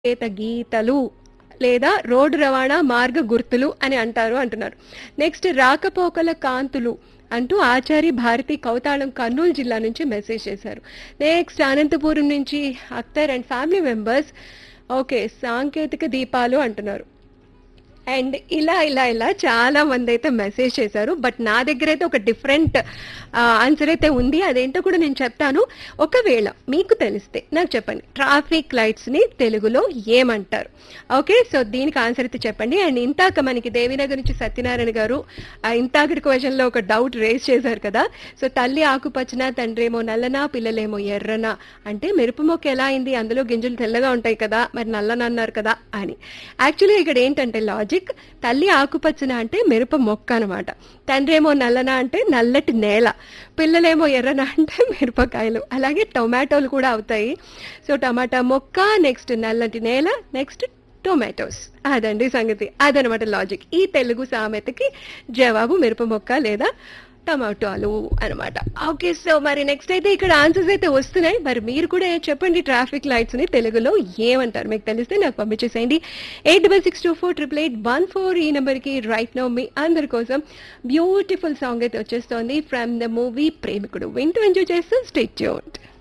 చేత గీతలు లేదా రోడ్డు రవాణా మార్గ గుర్తులు అని అంటారు అంటున్నారు నెక్స్ట్ రాకపోకల కాంతులు అంటూ ఆచారి భారతి కౌతాళం కర్నూలు జిల్లా నుంచి మెసేజ్ చేశారు నెక్స్ట్ అనంతపురం నుంచి Akhtar and family members okay సాంకేతిక దీపాలు అంటున్నారు అండ్ ఇలా ఇలా ఇలా చాలా మంది అయితే మెసేజ్ చేశారు బట్ నా దగ్గర అయితే ఒక డిఫరెంట్ ఆన్సర్ అయితే ఉంది అదేంటో కూడా నేను చెప్తాను ఒకవేళ మీకు తెలిస్తే నాకు చెప్పండి ట్రాఫిక్ లైట్స్ ని తెలుగులో ఏమంటారు ఓకే సో దీనికి ఆన్సర్ అయితే చెప్పండి అండ్ ఇంతాక మనకి దేవినగర్ నుంచి సత్యనారాయణ గారు ఆ ఇంతాకటి క్వశ్చన్ లో ఒక డౌట్ రేస్ చేశారు కదా సో తల్లి ఆకుపచ్చన తండ్రేమో నల్లనా పిల్లలేమో ఎర్రనా అంటే మెరుపు మొక్క ఎలా అయింది అందులో గింజలు తెల్లగా ఉంటాయి కదా మరి నల్లన అన్నారు కదా అని యాక్చువల్లీ ఇక్కడ ఏంటంటే లాజిక్ తల్లి ఆకుపచ్చన అంటే మిరప మొక్క అనమాట తండ్రి ఏమో నల్లన అంటే నల్లటి నేల పిల్లలేమో ఎర్రన అంటే మిరపకాయలు అలాగే టొమాటోలు కూడా అవుతాయి సో టమాటా మొక్క నెక్స్ట్ నల్లటి నేల నెక్స్ట్ టొమాటోస్ అదండి సంగతి అదనమాట లాజిక్ ఈ తెలుగు సామెతకి జవాబు మిరప మొక్క లేదా టమాటోలు అనమాట ఓకే సో మరి నెక్స్ట్ అయితే ఇక్కడ ఆన్సర్స్ అయితే వస్తున్నాయి మరి మీరు కూడా చెప్పండి ట్రాఫిక్ లైట్స్ ని తెలుగులో ఏమంటారు మీకు తెలిస్తే నాకు పంపించేసేయండి eight double six two four triple eight one four ఈ నెంబర్కి రైట్ నో మీ అందరి కోసం బ్యూటిఫుల్ సాంగ్ అయితే వచ్చేస్తోంది ఫ్రమ్ ద మూవీ ప్రేమికుడు వింటూ ఎంజాయ్ చేస్తూ స్టేట్ ట్యూన్డ్